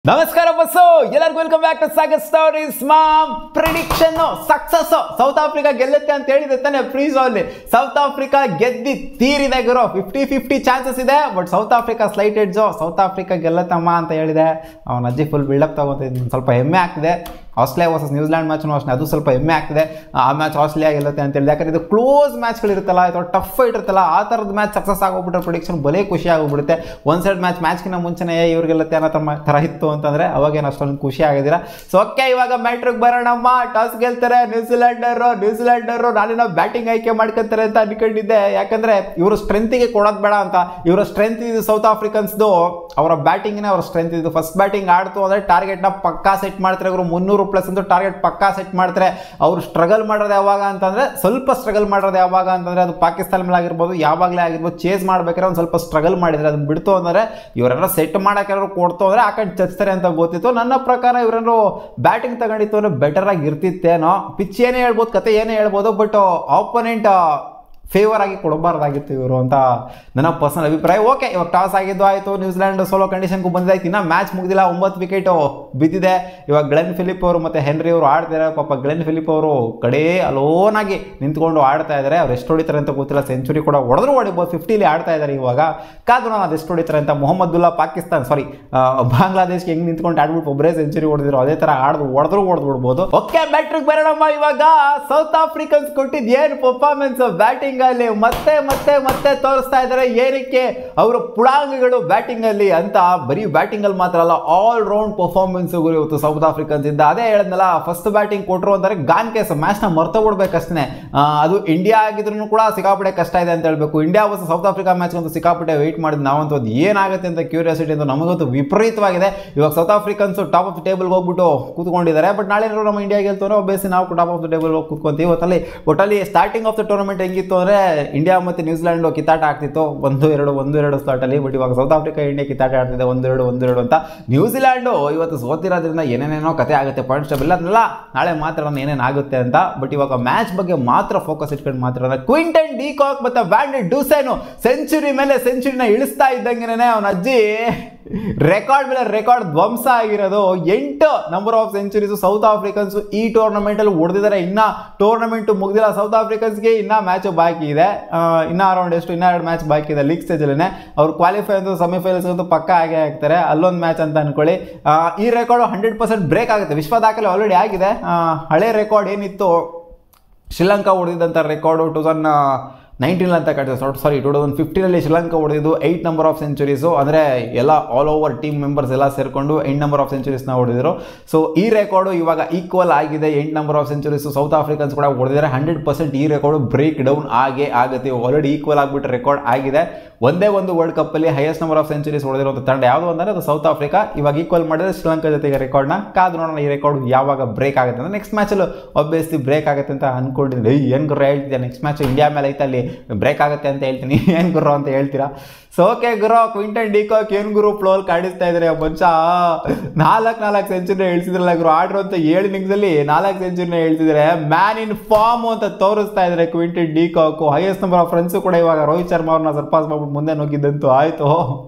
ನಮಸ್ಕಾರ ಬಸ್ಸು ಎಲ್ಲರಿಗೂ welcome back to Sagar stories ಮಾಮ್ ಪ್ರಿಡಿಕ್ಷನ್ ಸಕ್ಸಸ್ ಸೌತ್ ಆಫ್ರಿಕಾ ಗೆಲ್ಲುತ್ತೆ ಅಂತ ಹೇಳಿದೆ ತಾನೆ ಪ್ರೀಸ್ ಅಲ್ಲಿ ಸೌತ್ ಆಫ್ರಿಕಾ ಗೆದ್ದಿ ತೀರಿದೆ ಗುರು ಫಿಫ್ಟಿ ಫಿಫ್ಟಿ ಚಾನ್ಸಸ್ ಇದೆ but South Africa slight edge South Africa ಗೆಲ್ಲತ್ತಮ್ಮ ಅಂತ ಹೇಳಿದೆ ಅವನ ಅಜ್ಜಿ ಫುಲ್ ಬಿಲ್ಡಪ್ ತಗೊಂತಿದ್ದು ಸ್ವಲ್ಪ ಹೆಮ್ಮೆ ಆಗ್ತಿದೆ ಆಸ್ಟ್ರೇಲಿಯಾ ವರ್ಸಸ್ ನ್ಯೂಜಿಲ್ಯಾಂಡ್ ಮ್ಯಾಚ್ನು ಅಷ್ಟೇ ಅದು ಸ್ವಲ್ಪ ಹೆಮ್ಮೆ ಆಗ್ತಿದೆ ಆ ಮ್ಯಾಚ್ ಆಸ್ಟ್ರೇಲಿಯಾ ಗೆಲ್ಲುತ್ತೆ ಅಂತ ಹೇಳಿದೆ ಯಾಕಂದ್ರೆ ಇದು ಕ್ಲೋಸ್ ಮ್ಯಾಚ್ಗಳಿರುತ್ತಲ್ಲ ಅಥವಾ ಟಫ್ ಫೈಟ್ ಇರುತ್ತಲ್ಲ ಆ ಥರದ ಮ್ಯಾಚ್ ಸಕ್ಸಸ್ ಆಗೋಗ್ಬಿಟ್ರೆ ಪ್ರಿಡಿಕ್ಷನ್ ಬಲೇ ಖುಷಿ ಆಗೋಗ್ಬಿಡುತ್ತೆ ಒಂದು ಸೈಡ್ ಮ್ಯಾಚ್ ಮ್ಯಾಚ್ಗಿಂತ ಮುಂಚೆನೇ ಇವ್ರು ಗೆಲ್ಲುತ್ತೆ ಅನ್ನೋ ಥರ ಥರ ಇತ್ತು ಅಂತಂದರೆ ಅವಾಗೇನು ಅಷ್ಟೊಂದು ಖುಷಿ ಆಗಿದ್ದೀರಾ ಸೊ ಓಕೆ ಇವಾಗ ಮ್ಯಾಟ್ರಿಗೆ ಬರೋಣಮ್ಮ ಟಾಸ್ ಗೆಲ್ತಾರೆ ನ್ಯೂಜಿಲ್ಯಾಂಡರು ನ್ಯೂಜಿಲ್ಯಾಂಡರು ನಾನಿನ ಬ್ಯಾಟಿಂಗ್ ಆಯ್ಕೆ ಮಾಡ್ಕೊತಾರೆ ಅಂತ ಅನ್ಕೊಂಡಿದ್ದೆ ಯಾಕಂದ್ರೆ ಇವರು ಸ್ಟ್ರೆಂತಿಗೆ ಕೊಡೋದು ಬೇಡ ಅಂತ ಇವರ ಸ್ಟ್ರೆಂತ್ ಇದು ಸೌತ್ ಆಫ್ರಿಕನ್ಸ್ದು ಅವರ ಬ್ಯಾಟಿಂಗ್ನೇ ಅವರ ಸ್ಟ್ರೆಂತ್ ಇದು ಫಸ್ಟ್ ಬ್ಯಾಟಿಂಗ್ ಆಡ್ತು ಅಂದರೆ ಟಾರ್ಗೆಟ್ನ ಪಕ್ಕಾ ಸೆಟ್ ಮಾಡ್ತಾರೆ ಇವರು ಮುನ್ನೂರು ಪ್ಲಸ್ ಅಂತ ಟಾರ್ಗೆಟ್ ಪಕ್ಕಾ ಸೆಟ್ ಮಾಡ್ತಾರೆ ಅವರು ಸ್ಟ್ರಗಲ್ ಮಾಡೋದು ಯಾವಾಗ ಅಂತಂದರೆ ಸ್ವಲ್ಪ ಸ್ಟ್ರಗಲ್ ಮಾಡೋದು ಯಾವಾಗ ಅಂತಂದರೆ ಅದು ಪಾಕಿಸ್ತಾನ ಮೇಲೆ ಆಗಿರ್ಬೋದು ಯಾವಾಗಲೇ ಆಗಿರ್ಬೋದು ಚೇಸ್ ಮಾಡ್ಬೇಕಾದ್ರೆ ಒಂದು ಸ್ವಲ್ಪ ಸ್ಟ್ರಗಲ್ ಮಾಡಿದ್ರೆ ಅದನ್ನ ಬಿಡ್ತು ಅಂದರೆ ಇವರೆಲ್ಲ ಸೆಟ್ ಮಾಡೋಕೆ ಕೊಡ್ತು ಅಂದರೆ ಆ ಕಡೆ ಚಚ್ತಾರೆ ಅಂತ ಗೊತ್ತಿತ್ತು ನನ್ನ ಪ್ರಕಾರ ಇವರೇನಾದ್ರು ಬ್ಯಾಟಿಂಗ್ ತಗೊಂಡಿತ್ತು ಅಂದರೆ ಬೆಟರ್ ಆಗಿ ಇರ್ತಿತ್ತೇನೋ ಪಿಚ್ ಏನೇ ಹೇಳ್ಬೋದು ಕತೆ ಏನೇ ಹೇಳ್ಬೋದು ಬಟ್ ಆಪೋನೆಂಟ್ ಫೇವರ್ ಆಗಿ ಕೊಡಬಾರ್ದಾಗಿತ್ತು ಇವರು ಅಂತ ನನ್ನ ಪರ್ಸನಲ್ ಅಭಿಪ್ರಾಯ ಓಕೆ ಇವಾಗ ಟಾಸ್ ಆಗಿದ್ದು ಆಯಿತು ನ್ಯೂಜಿಲ್ಯಾಂಡ್ ಸೋಲೋ ಕಂಡೀಷನ್ಗೂ ಬಂದಿದ್ದಾಯ್ತು ಇನ್ನು ಮ್ಯಾಚ್ ಮುಗಿದಿಲ್ಲ ಒಂಬತ್ತು ವಿಕೆಟು ಬಿದ್ದಿದೆ ಇವಾಗ ಗ್ಲೆನ್ ಫಿಲಿಪ್ ಅವರು ಮತ್ತು ಹೆನ್ರಿ ಅವರು ಆಡ್ತಾರೆ ಪಾಪ ಗ್ಲೆನ್ ಫಿಲಿಪ್ ಅವರು ಕಡೇ ಅಲೋನಾಗಿ ನಿಂತ್ಕೊಂಡು ಆಡ್ತಾ ಇದ್ದಾರೆ ಅವ್ರು ಎಷ್ಟು ಹೊಡಿತಾರೆ ಅಂತ ಗೊತ್ತಿಲ್ಲ ಸೆಂಚುರಿ ಕೂಡ ಹೊಡೆದ್ರು ಹೊಡಿಬೋದು ಫಿಫ್ಟಿಲಿ ಆಡ್ತಾ ಇದ್ದಾರೆ ಇವಾಗ ಕಾದು ನಾನು ಅದು ಎಷ್ಟು ಹೊಡಿತಾರೆ ಅಂತ ಮೊಹಮ್ಮದುಲ್ಲಾ ಪಾಕಿಸ್ತಾನ್ ಸಾರಿ ಬಾಂಗ್ಲಾದೇಶ್ಗೆ ಹೆಂಗೆ ನಿಂತ್ಕೊಂಡು ಆಡ್ಬಿಟ್ಟು ಒಬ್ಬರೇ ಸೆಂಚುರಿ ಹೊಡೆದಿದ್ರು ಅದೇ ಥರ ಆಡ್ದು ಹೊಡೆದ್ರು ಹೊಡೆದು ಬಿಡ್ಬೋದು ಓಕೆ ಬ್ಯಾಟ್ರಿಗೆ ಬರೋಣಮ್ಮ ಇವಾಗ ಸೌತ್ ಆಫ್ರಿಕನ್ಸ್ ಕೊಟ್ಟಿದ್ದು ಏನು ಪರ್ಫಾರ್ಮೆನ್ಸ್ ಬ್ಯಾಟಿಂಗ್ ಅಲ್ಲಿ ಮತ್ತೆ ಮತ್ತೆ ಮತ್ತೆ ತೋರಿಸ್ತಾ ಇದ್ದಾರೆ ಏನಕ್ಕೆ ಅವರ ಪುಡಾಂಗಗಳು ಬ್ಯಾಟಿಂಗ್ ಅಲ್ಲಿ ಅಂತ ಬರೀ ಬ್ಯಾಟಿಂಗ್ ಅಲ್ಲಿ ಮಾತ್ರ ಅಲ್ಲ ಆಲ್ ರೌಂಡ್ ಪರ್ಫಾರ್ಮೆನ್ಸ್ ಇವತ್ತು ಸೌತ್ ಆಫ್ರಿಕನ್ಸ್ ಇದ್ದ ಅದೇ ಹೇಳಿದ್ನಲ್ಲ ಫಸ್ಟ್ ಬ್ಯಾಟಿಂಗ್ ಕೊಟ್ಟರು ಅಂದರೆ ಗಾನ್ ಕೇಸ್ ಮ್ಯಾಚ್ನ ಮರ್ತೋಗ್ಬಿಡ್ಬೇಕಷ್ಟೇ ಅದು ಇಂಡಿಯಾ ಆಗಿದ್ರು ಕೂಡ ಸಿಕ್ಕಾಪಟ್ಟೆ ಕಷ್ಟ ಇದೆ ಅಂತ ಹೇಳ್ಬೇಕು India versus South Africa match ಅಂತೂ ಸಿಕ್ಕಾಪಟ್ಟೆ ವೆಯ್ಟ್ ಮಾಡಿದ್ ನಾವಂತೂ ಅದು ಏನಾಗುತ್ತೆ ಅಂತ ಕ್ಯೂರಿಯಾಸಿಟಿ ಅಂತ ನಮಗಂತೂ ವಿಪರೀತವಾಗಿದೆ ಇವಾಗ ಸೌತ್ ಆಫ್ರಿಕನ್ಸ್ ಟಾಪ್ ಆಫ್ ಟೇಬಲ್ಗೆ ಹೋಗ್ಬಿಟ್ಟು ಕೂತ್ಕೊಂಡಿದ್ದಾರೆ ಬಟ್ ನಾಳೆ ಏನಾದ್ರು ನಮ್ಮ ಇಂಡಿಯಾ ಗೆಲ್ತವ್ರೆ ಬೇಸಿ ನಾವು ಟಾಪ್ ಆಫ್ ದ ಟೇಬಲ್ ಹೋಗಿ ಕೂತ್ಕೊಂತೀವಿ ಒಟ್ಟಲ್ಲಿ ಒಟ್ಟಲ್ಲಿ ಸ್ಟಾರ್ಟಿಂಗ್ ಆಫ್ ದ ಟೂರ್ನಮೆಂಟ್ ಹೆಂಗಿತ್ತು ಅಂದರೆ ಇಂಡಿಯಾ ಮತ್ತು ನ್ಯೂಜಿಲ್ಯಾಂಡ್ ಕಿತ್ತಾಟ ಆಗ್ತಿತ್ತು ಒಂದು ಎರಡು ಒಂದು ಎರಡು ಸ್ಟಾರ್ಟಲ್ಲಿ ಬಟ್ ಇವಾಗ ಸೌತ್ ಆಫ್ರಿಕಾ ಇಂಡಿಯಾ ಕಿತ್ತಾಟ ಆಡ್ತಿದೆ ಒಂದು ಎರಡು ಒಂದು ಎರಡು ಅಂತ ನ್ಯೂಜಿಲ್ಯಾಂಡು ಇವತ್ತು ಸೋತಿರೋದ್ರಿಂದ ಏನೇನೇನೋ ಕತೆ ಆಗುತ್ತೆ ಪಾಯಿಂಟ್ ಸ್ಟೇಬಲ್ ಅದನ್ನೆಲ್ಲ ನಾಳೆ ಮಾತ್ರ ಏನೇನು ಆಗುತ್ತೆ ಅಂತ ಬಟ್ ಇವಾಗ ಮ್ಯಾಚ್ ಬಗ್ಗೆ ಮಾತ್ರ ಫೋಕಸ್ ಇಟ್ಕೊಂಡು ಮಾತ್ರ ಕ್ವಿಂಟನ್ ಡಿ ಕಾಕ್ ಮತ್ತು ಬ್ಯಾಂಡೆಡ್ ಡೂಸೇನು ಸೆಂಚುರಿ ಮೇಲೆ ಸೆಂಚುರಿನ ಇಳಿಸ್ತಾ ಇದ್ದಂಗೆನೇ ಅವನ ಅಜ್ಜಿ ರೆಕಾರ್ಡ್ ಮೇಲೆ ರೆಕಾರ್ಡ್ ಧ್ವಂಸ ಆಗಿರೋದು ಎಂಟು number of centuries South Africans ಈ ಟೂರ್ನಮೆಂಟಲ್ಲಿ ಹೊಡೆದಿದ್ದಾರೆ ಇನ್ನ ಟೂರ್ನಮೆಂಟ್ ಮುಗ್ದಿಲ್ಲ ಸೌತ್ ಆಫ್ರಿಕನ್ಸ್ಗೆ ಇನ್ನ ಮ್ಯಾಚ್ ಬಾಕಿ ಇದೆ ಆ, ಇನ್ನ ಅರೌಂಡ್ ಎಷ್ಟು ಇನ್ನ ಎರಡು ಮ್ಯಾಚ್ ಬಾಕಿ ಇದೆ ಲೀಗ್ ಸ್ಟೇಜಲ್ಲೇ ಅವ್ರು ಕ್ವಾಲಿಫೈ ಅಂತೂ ಸೆಮಿಫೈನಲ್ಸ್ ಅಂತೂ ಪಕ್ಕ ಆಗೇ ಆಗ್ತಾರೆ ಅಲ್ಲೊಂದು ಮ್ಯಾಚ್ ಅಂತ ಅನ್ಕೊಳ್ಳಿ ಆ, ಈ ರೆಕಾರ್ಡ್ ಹಂಡ್ರೆಡ್ ಪರ್ಸೆಂಟ್ ಬ್ರೇಕ್ ಆಗುತ್ತೆ ವಿಶ್ವ ದಾಖಲೆ ಆಲ್ರೆಡಿ ಆಗಿದೆ ಆ, ಹಳೆ ರೆಕಾರ್ಡ್ ಏನಿತ್ತು ಶ್ರೀಲಂಕಾ ಹೊಡೆದಿದ್ದಂಥ ರೆಕಾರ್ಡು ಟೂ ತೌಸಂಡ್ ನೈನ್ಟೀನ್ ಅಂತ ಕಾಡ್ತದೆ ಸಾರಿ ಟೂ ತೌಸಂಡ್ ಫಿಫ್ಟೀನಲ್ಲಿ ಶ್ರೀಲಂಕಾ ಹೊಡೆದಿದ್ದು ಏಯ್ಟ್ ನಂಬರ್ ಆಫ್ ಸೆಂಚುರೀಸು ಅಂದರೆ ಎಲ್ಲ ಆಲ್ ಓವರ್ ಟೀಮ್ ಮೆಂಬರ್ಸ್ ಎಲ್ಲ ಸೇರಿಕೊಂಡು ಎಂಟು ನಂಬರ್ ಆಫ್ ಸೆಂಚುರೀಸ್ನ ಹೊಡೆದಿದ್ರು ಸೊ ಈ ರೆಕಾರ್ಡು ಇವಾಗ ಈಕ್ವಲ್ ಆಗಿದೆ ಎಂಟು number of centuries South Africans ಕೂಡ ಹೊಡೆದಿದ್ದಾರೆ ಹಂಡ್ರೆಡ್ ಪರ್ಸೆಂಟ್ ಈ ರೆಕಾರ್ಡು ಬ್ರೇಕ್ ಡೌನ್ ಆಗೇ ಆಗುತ್ತೆ ಆಲ್ರೆಡಿ ಈಕ್ವಲ್ ಆಗಿಬಿಟ್ಟು ರೆಕಾರ್ಡ್ ಆಗಿದೆ ಒಂದೇ ಒಂದು ವರ್ಲ್ಡ್ ಕಪ್ಪಲ್ಲಿ ಹೈಯೆಸ್ಟ್ ನಂಬರ್ ಆಫ್ ಸೆಂಚುರೀಸ್ ಹೊಡೆದಿರುವಂಥ ತಂಡ ಯಾವುದು ಅಂದರೆ ಅದು ಸೌತ್ ಆಫ್ರಿಕಾ ಇವಾಗ ಈಕ್ವಲ್ ಮಾಡಿದ್ರೆ ಶ್ರೀಲಂಕಾ ಜೊತೆಗೆ ರೆಕಾರ್ಡ್ನ ಕಾದು ನೋಡೋಣ ಈ ರೆಕಾರ್ಡ್ ಯಾವಾಗ ಬ್ರೇಕ್ ಆಗುತ್ತೆ ಅಂದರೆ ನೆಕ್ಸ್ಟ್ ಮ್ಯಾಚಲ್ಲಿ ಒಬ್ಬಿಯಸ್ಲಿ ಬ್ರೇಕ್ ಆಗುತ್ತೆ ಅಂತ ಅನ್ಕೊಂಡಿದ್ದೀನಿ ಏನು ಗುರು ಹೇಳ್ತಿದ್ದೆ ನೆಕ್ಸ್ಟ್ ಮ್ಯಾಚ್ ಇಂಡಿಯಾ ಮೇಲೆ ಐತೆ ಅಲ್ಲಿ ಬ್ರೇಕ್ ಆಗುತ್ತೆ ಅಂತ ಹೇಳ್ತೀನಿ ಏನು ಗುರು ಅಂತ ಹೇಳ್ತೀರಾ ಸೊ ಓಕೆ ಗುರು ಕ್ವಿಂಟನ್ ಡಿಕಾಕ್ ಏನು ಗುರು ಫ್ಲೋಲ್ ಕಾಡಿಸ್ತಾ ಇದ್ದಾರೆ ಮನುಷ್ಯ ನಾಲ್ಕು ನಾಲ್ಕು ಸೆಂಚುರಿ ಹೇಳ್ತಿದ್ರಲ್ಲ ಗುರು ಆಡ್ರು ಅಂತ ಏಳು ನಿಮಿಷದಲ್ಲಿ ನಾಲ್ಕು ಸೆಂಚುರಿನ ಹೇಳ್ತಿದ್ದಾರೆ ಮ್ಯಾನ್ ಇನ್ ಫಾರ್ಮ್ ಅಂತ ತೋರಿಸ್ತಾ ಇದ್ದಾರೆ Quinton de Kock highest number of ಫ್ರೆಂಡ್ಸು ಕೂಡ ಇವಾಗ ರೋಹಿತ್ ಶರ್ಮಾ ಅವ್ರನ್ನ ಸರ್ಪಾಸ್ ಮಾಡ್ಬಿಟ್ಟು ಮುಂದೆ ನುಗ್ಗಿದ್ದಂತೂ ಆಯಿತು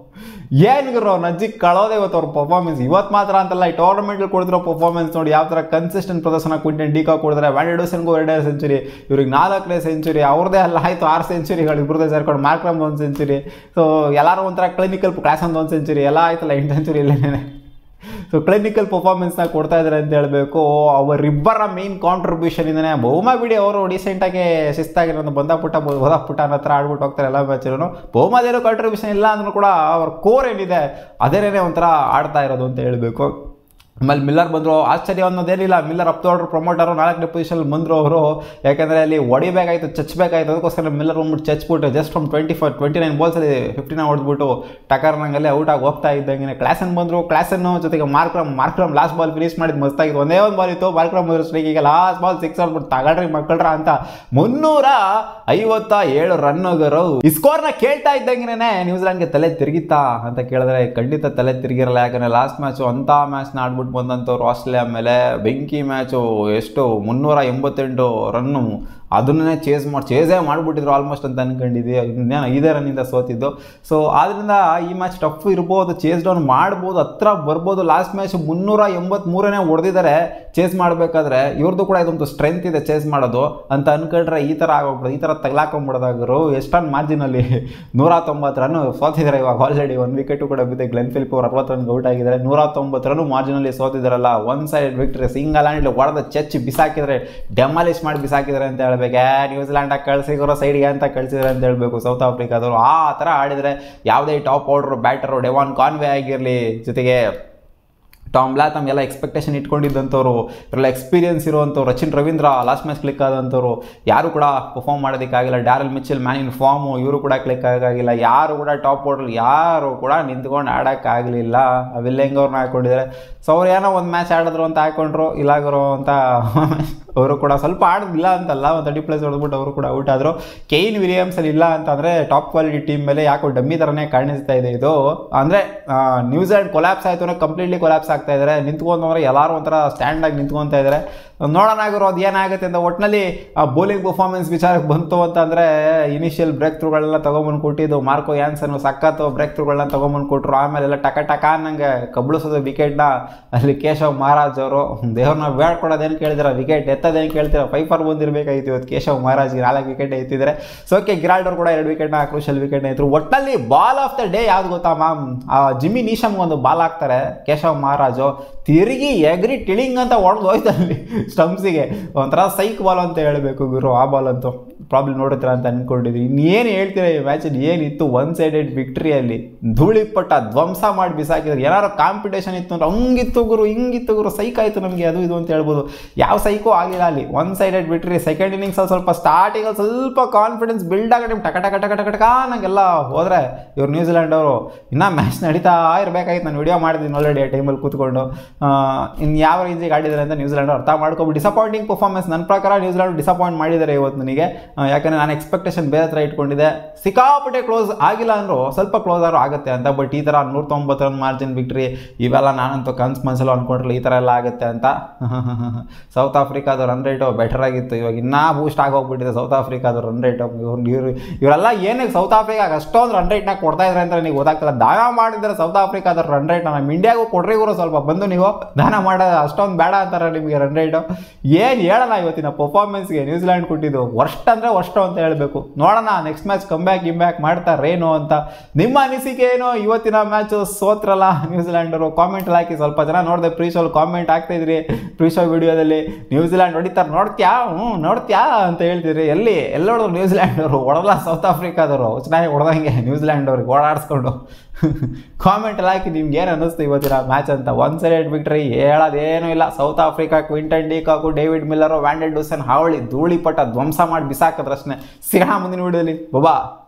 ಏನು ಗುರು ಅವ್ರು ನಜ್ಜಿ ಕಳೋದೆ ಇವತ್ತು ಅವ್ರ ಪರ್ಫಾರ್ಮೆನ್ಸ್ ಇವತ್ತು ಮಾತ್ರ ಅಂತಲ್ಲ ಈ ಟೂರ್ನಮೆಂಟಲ್ಲಿ ಕೊಡ್ತಿರೋ ಪರ್ಫಾರ್ಮೆನ್ಸ್ ನೋಡಿ ಯಾವ ಥರ ಕನ್ಸಿಸ್ಟೆಂಟ್ ಪ್ರದರ್ಶನ ಕ್ವಿಂಟನ್ ಡಿಕಾ ಕೊಡಿದ್ರೆ ವ್ಯಾಂಡೆಡೋಸನ್ಗೂ ಎರಡೇ ಸೆಂಚುರಿ ಇವ್ರಿಗೆ ನಾಲ್ಕನೇ ಸೆಂಚುರಿ ಅವ್ರದ್ದೇ ಅಲ್ಲ ಆಯಿತು ಆರು ಸೆಂಚುರಿಗಳು ಇಬ್ಬರದೇ ಸೇರ್ಕೊಂಡು ಮಾರ್ಕ್ರಮ್ ಒಂದು ಸೆಂಚುರಿ ಸೊ ಎಲ್ಲರೂ ಒಂಥರ ಕ್ಲಿನಿಕಲ್ ಕ್ಲಾಸ್ ಒಂದು ಒಂದು ಸೆಂಚುರಿ ಎಲ್ಲ ಆಯ್ತಲ್ಲ ಎಂಟು ಸೆಂಚುರಿ ಇಲ್ಲೇನೆ ಸೊ ಕ್ಲಿನಿಕಲ್ ಪರ್ಫಾರ್ಮೆನ್ಸ್ನ ಕೊಡ್ತಾ ಇದ್ದಾರೆ ಅಂತ ಹೇಳಬೇಕು ಅವರಿಬ್ಬರ ಮೇನ್ ಕಾಂಟ್ರಿಬ್ಯೂಷನ್ ಇಂದನೇ ಬಹುಮ ಬಿಡಿ ಅವರು ಡಿಸೆಂಟಾಗಿ ಶಿಸ್ತಾಗಿರೋದು ಬಂದ ಪುಟ್ಟ ಹೋದ ಪುಟ್ಟ ಅನ್ನೋ ಥರ ಆಡ್ಬಿಟ್ಟು ಹೋಗ್ತಾರೆ ಎಲ್ಲ ಮ್ಯಾಚಲ್ಲೂ ಬಹುಮದೇನೋ ಕಾಂಟ್ರಿಬ್ಯೂಷನ್ ಇಲ್ಲ ಅಂದ್ರೂ ಕೂಡ ಅವ್ರ ಕೋರ್ ಏನಿದೆ ಅದೇನೇ ಒಂಥರ ಆಡ್ತಾ ಇರೋದು ಅಂತ ಹೇಳಬೇಕು ಆಮೇಲೆ ಮಿಲ್ಲರ್ ಬಂದರು ಆಶ್ಚರ್ಯ ಅನ್ನೋದೇನಿಲ್ಲ ಮಿಲ್ಲರ್ ಅಪ್ ಆರ್ಡರ್ ಪ್ರಮೋಟರು ನಾಲ್ಕನೇ ಪೊಸಿಷನಲ್ಲಿ ಬಂದರು ಅವರು ಯಾಕಂದರೆ ಅಲ್ಲಿ ಹೊಡಿಬೇಕಾಯ್ತು ಚಚ್ಬೇಕಾಯ್ತು ಅದಕ್ಕೋಸ್ಕರ ಮಿಲ್ಲರ್ ಬಂದ್ಬಿಟ್ಟು ಚಚ್ಬಿಟ್ಟು just from twenty five twenty nine ಬಾಲ್ಸಲ್ಲಿ ಫಿಫ್ಟಿನ ಹೊಡೆದ್ಬಿಟ್ಟು ಟಕರ್ನಂಗಲ್ಲೇ ಔಟ್ ಆಗಿ ಹೋಗ್ತಾ ಇದ್ದಂಗೆ ಕ್ಲಾಸನ್ ಬಂದರು ಕ್ಲಾಸನ್ನು ಜೊತೆಗೆ Markram Markram last ball finish ಮಾಡಿದ್ದು ಮಸ್ತಾಗಿತ್ತು ಒಂದೇ ಒಂದು ಬಾಲ್ ಇತ್ತು ಮಾರ್ಕ್ರಮ್ ಬಂದರು ಸ್ಟ್ರೈಕಿಗೆ ಲಾಸ್ಟ್ ಬಾಲ್ ಸಿಕ್ಸ್ ಹೊಡ್ಬಿಟ್ಟು ತಗಳ್ರಿ ಮಕ್ಕಳ್ರ ಅಂತ ಮುನ್ನೂರ ಐವತ್ತ ಏಳು ರನ್ನುಗರು ಈ ಸ್ಕೋರ್ನ ಕೇಳ್ತಾ ಇದ್ದಂಗೆ ನ್ಯೂಜಿಲೆಂಡ್ಗೆ ತಲೆ ತಿರುಗಿತ್ತಾ ಅಂತ ಕೇಳಿದ್ರೆ ಖಂಡಿತ ತಲೆ ತಿರುಗಿರಲ್ಲ ಯಾಕಂದರೆ ಲಾಸ್ಟ್ ಮ್ಯಾಚು ಅಂಥ ಮ್ಯಾಚ್ನ ಆಡ್ಬಿಟ್ಟು ಬಂದಂಥವ್ರು ಆಸ್ಟ್ರೇಲಿಯಾ ಮೇಲೆ ಬೆಂಕಿ ಮ್ಯಾಚು ಎಷ್ಟು ಮುನ್ನೂರ ಎಂಬತ್ತೆಂಟು ರನ್ನು ಅದನ್ನೇ ಚೇಸ್ ಮಾಡಿ ಚೇಸೇ ಮಾಡಿಬಿಟ್ಟಿದ್ರು ಆಲ್ಮೋಸ್ಟ್ ಅಂತ ಅನ್ಕೊಂಡಿದ್ವಿ ಇನ್ನೇನು ಐದೇ ರನ್ನಿಂದ ಸೋತಿದ್ದು ಸೊ ಆದ್ದರಿಂದ ಈ ಮ್ಯಾಚ್ ಟಫ್ ಇರ್ಬೋದು ಚೇಸ್ ಡೌನ್ ಮಾಡ್ಬೋದು ಹತ್ರ ಬರ್ಬೋದು ಲಾಸ್ಟ್ ಮ್ಯಾಚ್ ಮುನ್ನೂರ ಎಂಬತ್ಮೂರನೇ ಹೊಡೆದಿದ್ದಾರೆ ಚೇಸ್ ಮಾಡಬೇಕಾದ್ರೆ ಇವ್ರದ್ದು ಕೂಡ ಇದೊಂದು ಸ್ಟ್ರೆಂತ್ ಇದೆ ಚೇಸ್ ಮಾಡೋದು ಅಂತ ಅನ್ಕೊಂಡ್ರೆ ಈ ಥರ ಆಗೋಗ್ಬಿಡೋದು ಈ ಥರ ತಗ್ಲಾಕೊಂಬಿಡೋದಾಗರು ಎಷ್ಟೊಂದು ಮಾರ್ಜಿನಲ್ಲಿ ನೂರ ತೊಂಬತ್ತು ರನ್ ಸೋತಿದ್ದಾರೆ ಇವಾಗ ಆಲ್ರೆಡಿ ಒಂದು ವಿಕೆಟು ಕೂಡ ಬಿದ್ದೆ ಗ್ಲೆನ್ ಫಿಲಿಪ್ ಅವ್ರು ಅರವತ್ತು ರನ್ಗೆ ಔಟ್ ಆಗಿದ್ದಾರೆ ನೂರ ತೊಂಬತ್ತು ರನ್ ಮಾರ್ಜಿನಲ್ಲಿ ಸೋತಿದ್ದಾರಲ್ಲ one side victory single hand ಹೊಡೆದ ಚೆಚ್ಚಿ ಬಿಸಾಕಿದ್ರೆ ಡೆಮಾಲಿಷ್ ಮಾಡಿ ಬಿಸಾಕಿದ್ದಾರೆ ಅಂತ ಹೇಳ್ಬೇಕು ಏ ನ್ಯೂಜಿಲ್ಯಾಂಡಾಗ ಕಳ್ಸಿದ್ರು ಸೈಡ್ಗೆ ಅಂತ ಕಳ್ಸಿದ್ರೆ ಅಂತ ಹೇಳ್ಬೇಕು ಸೌತ್ ಆಫ್ರಿಕಾದವರು ಆ ಥರ ಆಡಿದರೆ ಯಾವುದೇ top order batter Devon Conway ಆಗಿರಲಿ ಜೊತೆಗೆ ಟಾಮ್ ಲಾಥಮ್ ಎಲ್ಲ ಎಕ್ಸ್ಪೆಕ್ಟೇಷನ್ ಇಟ್ಕೊಂಡಿದ್ದಂಥವ್ರು ಇವರೆಲ್ಲ ಎಕ್ಸ್ಪೀರಿಯನ್ಸ್ ಇರುವಂಥವ್ರು Rachin Ravindra last match click ಆದಂಥವ್ರು ಯಾರು ಕೂಡ ಪರ್ಫಾರ್ಮ್ ಮಾಡೋದಕ್ಕಾಗಿಲ್ಲ Daryl Mitchell man in form ಇವರು ಕೂಡ ಕ್ಲಿಕ್ ಆಗೋಕ್ಕಾಗಿಲ್ಲ ಯಾರು ಕೂಡ ಟಾಪ್ ಆರ್ಡರ್ ಯಾರು ಕೂಡ ನಿಂತ್ಕೊಂಡು ಆಡೋಕ್ಕಾಗಲಿಲ್ಲ ವಿಲ್ಲಿಂಗ್ ಅವ್ರನ್ನ ಹಾಕೊಂಡಿದ್ದಾರೆ ಸೊ ಅವ್ರು ಏನೋ ಒಂದು ಮ್ಯಾಚ್ ಆಡಿದ್ರು ಅಂತ ಹಾಕೊಂಡ್ರು ಇಲ್ಲಾಗರು ಅಂತ ಅವರು ಕೂಡ ಸ್ವಲ್ಪ ಆಡೋದಿಲ್ಲ ಅಂತಲ್ಲ ಒಂದು ತರ್ಟಿ ಪ್ಲಸ್ ಹೊಡೆದ್ಬಿಟ್ಟು ಅವರು ಕೂಡ ಔಟ್ ಆದರು ಕೆಯಿನ್ ವಿಲಿಯಮ್ಸಲ್ಲಿ ಇಲ್ಲ ಅಂತಂದರೆ ಟಾಪ್ ಕ್ವಾಲಿಟಿ ಟೀಮ್ ಮೇಲೆ ಯಾಕೋ ಡಮ್ಮಿ ಥರನೇ ಕಾಣಿಸ್ತಾ ಇದೆ ಇದು ಅಂದರೆ ನ್ಯೂಜಿಲೆಂಡ್ ಕೊಲ್ಯಾಪ್ಸ್ ಆಯಿತು ಅಂದರೆ ಕಂಪ್ಲೀಟ್ಲಿ ಕೊಲ್ಯಾಪ್ಸ್ ಆಗ್ತಾ ಇದ್ದಾರೆ ನಿಂತ್ಕೊಂಡ್ರೆ ಎಲ್ಲರೂ ಒಂಥರ ಸ್ಟ್ಯಾಂಡಾಗಿ ನಿಂತ್ಕೊತಾ ಇದ್ದಾರೆ ನೋಡೋಣ ಆಗಿರೋ ಅದು ಏನಾಗುತ್ತೆ ಅಂತ ಒಟ್ಟಿನಲ್ಲಿ ಬೌಲಿಂಗ್ ಪರ್ಫಾರ್ಮೆನ್ಸ್ ವಿಚಾರಕ್ಕೆ ಬಂತು ಅಂತಂದರೆ ಇನಿಷಿಯಲ್ ಬ್ರೇಕ್ ಥ್ರೂಗಳನ್ನ ತೊಗೊಂಬಂದು ಕೊಟ್ಟಿದ್ದು ಮಾರ್ಕೋ ಯಾನ್ಸನ್ ಸಖತ್ತು ಬ್ರೇಕ್ ಥ್ರೂಗಳನ್ನ ತೊಗೊಂಬಂದು ಕೊಟ್ಟರು ಆಮೇಲೆಲ್ಲ ಟಕ ಟಕ ಅನ್ನಂಗೆ ಕಬ್ಳಿಸೋದು ವಿಕೆಟ್ನ ಅಲ್ಲಿ ಕೇಶವ್ ಮಹಾರಾಜ್ ಅವರು ದೇವ್ರನ್ನ ಬೇಡ್ಕೊಡೋದೇನು ಕೇಳಿದಾರೆ ವಿಕೆಟ್ ಎತ್ತದೇನು ಕೇಳ್ತೀರಾ ಫೈಫರ್ ಬಂದಿರಬೇಕಾಗಿತ್ತು ಇವತ್ತು ಕೇಶವ್ ಮಹಾರಾಜ್ಗೆ ನಾಲ್ಕು ವಿಕೆಟ್ ಎತ್ತಿದ್ದಾರೆ ಸೊ ಓಕೆ ಗಿರಾಲ್ಡ್ ಅವರು ಕೂಡ ಎರಡು ವಿಕೆಟ್ನ ಕ್ರೂಷಲ್ ವಿಕೆಟ್ನ ಎತ್ತರು ಒಟ್ಟಲ್ಲಿ ಬಾಲ್ ಆಫ್ ದ ಡೇ ಯಾವ್ದು ಗೊತ್ತಾ ಮ್ಯಾಮ್ ಜಿಮ್ಮಿ ನೀಶಮ್ಗೆ ಒಂದು ಬಾಲ್ ಹಾಕ್ತಾರೆ ಕೇಶವ್ ಮಹಾರಾಜು ತಿರುಗಿ ಎಗ್ರಿ ಟಿಳಿಂಗ್ ಅಂತ ಹೊಡೆದು ಹೋಯ್ತು ಅಲ್ಲಿ ಸ್ಟಂಪ್ಸಿಗೆ ಒಂಥರ ಸೈಕ್ ಬಾಲ್ ಅಂತ ಹೇಳಬೇಕು ಗುರು ಆ ಬಾಲ್ ಅಂತೂ ಪ್ರಾಬ್ಲಮ್ ನೋಡಿದ್ರ ಅಂತ ಅನ್ಕೊಂಡಿದ್ವಿ ಇನ್ನೇನು ಹೇಳ್ತೀರಾ ಈ ಮ್ಯಾಚಲ್ಲಿ ಏನಿತ್ತು ಒನ್ ಸೈಡೆಡ್ ವಿಕ್ಟ್ರಿಯಲ್ಲಿ ಧೂಳಿಪಟ್ಟ ಧ್ವಂಸ ಮಾಡಿ ಬಿಸಾಕಿದ್ರು ಏನಾರು ಕಾಂಪಿಟೇಷನ್ ಇತ್ತು ಅಂದ್ರೆ ಹಂಗಿತ್ತು ಗುರು ಹಿಂಗಿತ್ತು ಗುರು ಸೈಕ್ ಆಯಿತು ನಮಗೆ ಅದು ಇದು ಅಂತ ಹೇಳ್ಬೋದು ಯಾವ ಸೈಕೋ ಆಗಿಲ್ಲ ಅಲ್ಲಿ ಒನ್ ಸೈಡೆಡ್ ವಿಕ್ಟ್ರಿ ಸೆಕೆಂಡ್ ಇನ್ನಿಂಗ್ಸಲ್ಲಿ ಸ್ವಲ್ಪ ಸ್ಟಾರ್ಟಿಂಗಲ್ಲಿ ಸ್ವಲ್ಪ ಕಾನ್ಫಿಡೆನ್ಸ್ ಬಿಲ್ಡ್ ಆಗೋ ಟೈಮ್ ಟಕ ಟಕ ಟಕ ಟಕ ಟಕ ನಂಗೆಲ್ಲ ಹೋದರೆ ಇವ್ರು ನ್ಯೂಜಿಲೆಂಡ್ ಅವರು ಇನ್ನೂ ಮ್ಯಾಚ್ ನಡೀತಾ ಇರಬೇಕಾಗಿತ್ತು ನಾನು ವಿಡಿಯೋ ಮಾಡಿದ್ದೀನಿ ಆಲ್ರೆಡಿ ಆ ಟೈಮಲ್ಲಿ ಕೂತ್ಕೊಂಡು ಇನ್ನು ಯಾವ ರೇಂಜಿಗೆ ಆಡಿದ್ದಾರೆ ಅಂತ ನ್ಯೂಜಿಲೆಂಡ್ ಅರ್ಥ ಮಾಡ್ಕೊಬಿಟ್ಟು ಡಿಸಪಾಯಿಂಟಿಂಗ್ ಪರ್ಫಾರ್ಮೆನ್ಸ್ ನನ್ನ ಪ್ರಕಾರ ನ್ಯೂಜಿಲೆಂಡ್ ಡಿಸಪಾಯಿಂಟ್ ಮಾಡಿದ್ದಾರೆ ಇವತ್ತು ನನಗೆ ಯಾಕಂದರೆ ನಾನು ಎಕ್ಸ್ಪೆಕ್ಟೇಷನ್ ಬೇರೆ ಹತ್ರ ಇಟ್ಕೊಂಡಿದ್ದೆ ಸಿಕ್ಕಾಪಟ್ಟೆ ಕ್ಲೋಸ್ ಆಗಿಲ್ಲ ಅಂದರೂ ಸ್ವಲ್ಪ ಕ್ಲೋಸ್ ಆದ್ರೂ ಆಗುತ್ತೆ ಅಂತ ಬಟ್ ಈ ಥರ ನೂರ ತೊಂಬತ್ತು ರನ್ ಮಾರ್ಜಿನ್ ವಿಕ್ಟ್ರಿ ಇವೆಲ್ಲ ನಾನಂತೂ ಕನ್ಸ್ ಮನ್ಸಲ್ಲಿ ಅಂದ್ಕೊಂಡಿರಲಿಲ್ಲ ಈ ಥರ ಎಲ್ಲ ಆಗುತ್ತೆ ಅಂತ ಸೌತ್ ಆಫ್ರಿಕಾದ ರನ್ ರೇಟು ಬೆಟರ್ ಆಗಿತ್ತು ಇವಾಗ ಇನ್ನೂ ಬೂಸ್ಟ್ ಆಗೋಗ್ಬಿಟ್ಟಿದೆ ಸೌತ್ ಆಫ್ರಿಕಾದ ರನ್ ರೇಟು ಇವ್ರು ಇವರು ಇವರೆಲ್ಲ ಏನಕ್ಕೆ ಸೌತ್ ಆಫ್ರಿಕಾಗೆ ಅಷ್ಟೊಂದು ರನ್ ರೇಟ್ನ ಕೊಡ್ತಾ ಇದ್ದಾರೆ ಅಂತ ನೀವು ಗೊತ್ತಾಗ್ತಿಲ್ಲ ದಾನ ಮಾಡಿದ್ರೆ ಸೌತ್ ಆಫ್ರಿಕಾದ ರನ್ ರೇಟ್ನ ನಮ್ಮ ಇಂಡಿಯಾಗೂ ಕೊಡ್ರಿ ಇವರು ಸ್ವಲ್ಪ ಬಂದು ನೀವು ದಾನ ಮಾಡೋದು ಅಷ್ಟೊಂದು ಬೇಡ ಅಂತಾರೆ ನಿಮಗೆ ರನ್ ರೇಟು ಏನು ಹೇಳಲ್ಲ ಇವತ್ತಿನ ಪರ್ಫಾರ್ಮೆನ್ಸ್ಗೆ ನ್ಯೂಜಿಲ್ಯಾಂಡ್ ಕೊಟ್ಟಿದ್ದು ವರ್ಸ್ಟ್ ಅಂದರೆ ವರ್ಸ್ಟ್ ಅಂತ ಹೇಳಬೇಕು ನೋಡೋಣ ನೆಕ್ಸ್ಟ್ ಮ್ಯಾಚ್ ಕಮ್ ಬ್ಯಾಕ್ ಇಮ್ ಬ್ಯಾಕ್ ಮಾಡ್ತಾರೇನು ಅಂತ ನಿಮ್ಮ ಅನಿಸಿಕೆ ಏನು ಇವತ್ತಿನ ಮ್ಯಾಚು ಸೋತ್ರಲ್ಲ ನ್ಯೂಜಿಲ್ಯಾಂಡರು ಕಾಮೆಂಟಲ್ಲಿ ಹಾಕಿ ಸ್ವಲ್ಪ ಜನ ನೋಡಿದೆ ಪ್ರೀ ಶೋಲ್ ಕಾಮೆಂಟ್ ಆಗ್ತಾ ಇದ್ರಿ ಪ್ರೀ ಶೋ ವಿಡಿಯೋದಲ್ಲಿ ನ್ಯೂಜಿಲ್ಯಾಂಡ್ ಹೊಡಿತಾರೆ ನೋಡ್ತ್ಯಾ ಹ್ಞೂ ನೋಡ್ತ್ಯಾ ಅಂತ ಹೇಳ್ತಿದ್ರಿ ಎಲ್ಲಿ ಎಲ್ಲಿ ನೋಡಿದ್ರು ನ್ಯೂಜಿಲ್ಯಾಂಡ್ ಅವರು ಹೊಡೆಲ್ಲ ಸೌತ್ ಆಫ್ರಿಕಾದವರು ಚೆನ್ನಾಗಿ ಹೊಡೆದಂಗೆ ನ್ಯೂಜಿಲ್ಯಾಂಡ್ ಅವ್ರಿಗೆ ಓಡಾಡಿಸ್ಕೊಂಡು ಕಾಮೆಂಟಲ್ಲಿ ಹಾಕಿ ನಿಮ್ಗೆ ಏನು ಅನ್ನಿಸ್ತು ಇವತ್ತಿನ ಮ್ಯಾಚ್ ಅಂತ ಒನ್ ಸೈಡೆಡ್ ವಿಕ್ಟ್ರಿ ಹೇಳೋದೇನೂ ಇಲ್ಲ South Africa Quinton de Kock David Miller van der Dussen ಹಾವಳಿ ಧೂಳಿಪಟ ಧ್ವಂಸ ಮಾಡಿ ಬಿಸಾಕಿದ್ರಷ್ಟೇ ಸಿಗೋಣ ಮುಂದಿನ ವಿಡಿಯೋದಲ್ಲಿ ಬಬಾ